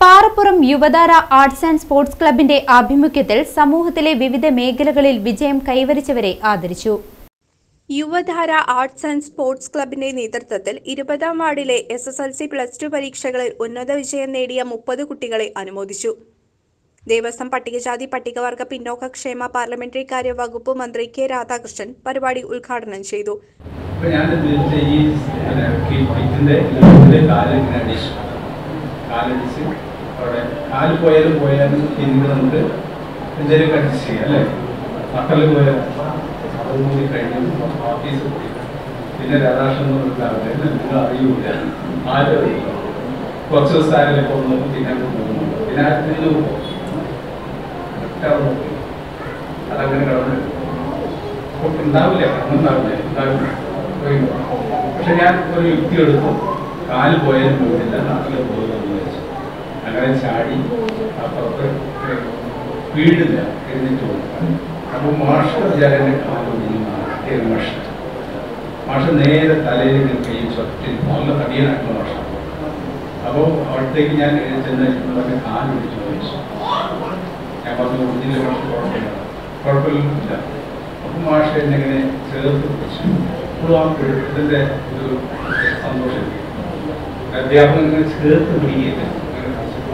Parappuram Yuvathara arts and sports ക്ലബിന്റെ ആഭിമുഖ്യത്തിൽ സമൂഹത്തിലെ വിവിധ മേഖലകളിൽ വിജയം കൈവരിച്ചവരെ ആദരിച്ചു യുവധാര ആർട്സ് ആൻഡ് സ്പോർട്സ് ക്ലബിന്റെ നേതൃത്വത്തിൽ ഇരുപതാം വാർഡിലെ S S L C plus two പരീക്ഷകളിൽ ഉന്നത വിജയം നേടിയ മുപ്പത് കുട്ടികളെ അനുമോദിച്ചു ദേവസ്വം പട്ടികജാതി പട്ടികവർഗ പിന്നോക്ക ക്ഷേമ പാർലമെന്ററി കാര്യ വകുപ്പ് മന്ത്രി കെ രാധാകൃഷ്ണൻ പരിപാടി ഉദ്ഘാടനം ചെയ്തു അപ്പൊ ഞാൻ ഉദ്ദേശിച്ച ഈ പിന്നെ കിറ്റിന്റെ ഇതിന്റെ കാല് ഇങ്ങനെ അടിച്ചു കാലടിച്ച് അവിടെ കാല് പോയാലും പോയാലും പിന്നീട് നമുക്ക് എന്തെങ്കിലും അഡ്ജസ്റ്റ് ചെയ്യാം അല്ലേ മക്കളിൽ പോയാൽ അത് കൂടി കഴിഞ്ഞ് ഓഫീസ് പോയി പിന്നെ രാധാകൃഷ്ണൻ എന്ന് പറഞ്ഞാൽ നിങ്ങൾ അറിയൂല ആരും അറിയില്ല കുറച്ച് ദിവസം ആയാലും ഇപ്പോൾ നോക്കും പിന്നെ അങ്ങ് പോകുന്നു പിന്നെ ആരും ഇതിന് പോകും ഒറ്റ അവിടെ നോക്കി അതങ്ങനെ കിടന്നു അപ്പൊ ഉണ്ടാവില്ല ഉണ്ടാവില്ല ഉണ്ടാവില്ല പക്ഷെ ഞാൻ ഒരു യുക്തി എടുത്തു കാല് പോയാലും പോകുന്നില്ല നാട്ടിലെ പോകുമെന്ന് വെച്ചു അങ്ങനെ ചാടി അപ്പുറത്ത് വീടില്ല എഴുന്നേറ്റ് പോകും അപ്പൊ മാഷ വിചാരം എൻ്റെ കാല് ഒടിഞ്ഞു മാഷ മാഷ നേരെ തലയിൽ ഇങ്ങനെ കൈ ചൊറ്റി നല്ല തടിയനായിട്ടുള്ള മാഷ അപ്പോൾ അവിടത്തേക്ക് ഞാൻ ചെന്ന് പറഞ്ഞ കാല് പിടിച്ചു ചോദിച്ചു ഞാൻ പറഞ്ഞു ഒടിഞ്ഞില്ല മാഷ കുഴപ്പമില്ല കുഴപ്പമില്ല അപ്പം മാഷ എന്നെങ്ങനെ ചേർത്ത് പിടിച്ചു ഇപ്പോഴും ആ പിടുത്തത്തിൻ്റെ ഒരു സന്തോഷം എനിക്ക്. അധ്യാപകൻ ഇങ്ങനെ ചേർത്ത് പിടിക്കില്ല അങ്ങനെ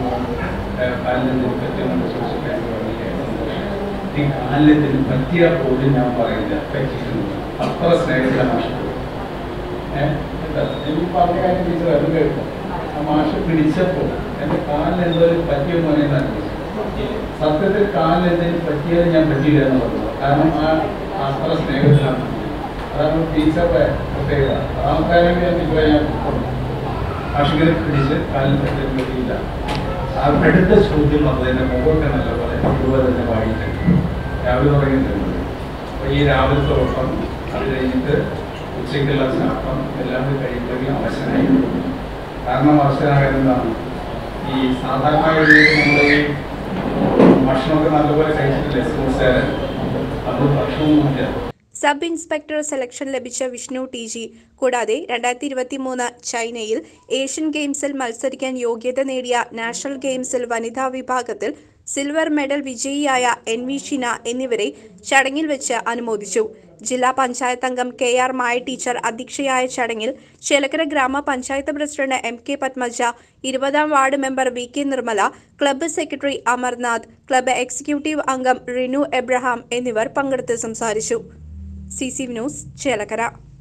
കാലിന് പറ്റുമെന്ന് ചോദിച്ചിട്ട് എനിക്ക് വലിയ സന്തോഷം ഈ കാലിന് പറ്റിയ പോലും ഞാൻ പറയില്ല പറ്റിയിരുന്നു അത്ര സ്നേഹത്തിലാണ് മാഷ ഏഹ് എനിക്ക് പറഞ്ഞ കാര്യം ടീച്ചർ അത് കേട്ടു ആ മാഷ് പിടിച്ചപ്പോൾ എൻ്റെ കാലിന് എന്തെങ്കിലും പറ്റിയ മോനെ എന്നാണ് ചോദിച്ചത്. സത്യത്തിൽ കാലിന് എന്തെങ്കിലും പറ്റിയാലും ഞാൻ പറ്റിയില്ല എന്ന് പറഞ്ഞു കാരണം ആ അത്ര സ്നേഹത്തിലാണ് അതാണ് ടീച്ചറുടെ പ്രത്യേകത അതാമത്തെ ഞാൻ ടീച്ചറെ ഞാൻ മാഷിങ്ങനെ പിടിച്ച് കാലിന് പറ്റിയ പറ്റിയില്ല ആ അടുത്ത ചോദ്യം വന്നത് എൻ്റെ മുഖമൊക്കെ നല്ലപോലെ ഇതുപോലെ തന്നെ വായിച്ചിട്ടുണ്ട് രാവിലെ തുടങ്ങിയിട്ടുണ്ട് അപ്പോൾ ഈ രാവിലത്തെ ഓട്ടം അത് കഴിഞ്ഞിട്ട് ഉച്ചയ്ക്കുള്ള ശാസ്ത്രം എല്ലാം കൂടി കഴിയുമ്പോഴേക്കും അവശനായി കാരണം അവശനാകാൻ എന്താണ് ഈ സാധാരണ നമ്മുടെ ഈ ഭക്ഷണമൊക്കെ നല്ലപോലെ കഴിച്ചിട്ടില്ലേ സ്കൂൾസുകാരൻ അത് ഭക്ഷണമൊന്നുമില്ല സബ് ഇൻസ്പെക്ടർ സെലക്ഷൻ ലഭിച്ച വിഷ്ണു ടി ജി കൂടാതെ രണ്ടായിരത്തി ഇരുപത്തി മൂന്ന് ചൈനയിൽ ഏഷ്യൻ ഗെയിംസിൽ മത്സരിക്കാൻ യോഗ്യത നേടിയ നാഷണൽ ഗെയിംസിൽ വനിതാ വിഭാഗത്തിൽ സിൽവർ മെഡൽ വിജയിയായ എൻ വി ഷിന എന്നിവരെ ചടങ്ങിൽ വെച്ച് അനുമോദിച്ചു ജില്ലാ പഞ്ചായത്ത് അംഗം കെ ആർ മായ ടീച്ചർ അധ്യക്ഷയായ ചടങ്ങിൽ ചേലക്കര ഗ്രാമപഞ്ചായത്ത് പ്രസിഡന്റ് എം കെ പത്മജ ഇരുപതാം ward member V K Nirmala club secretary Amarnath club executive അംഗം റിനു എബ്രഹാം എന്നിവർ പങ്കെടുത്ത് സംസാരിച്ചു സി സി ന്യൂസ് ചേലക്കര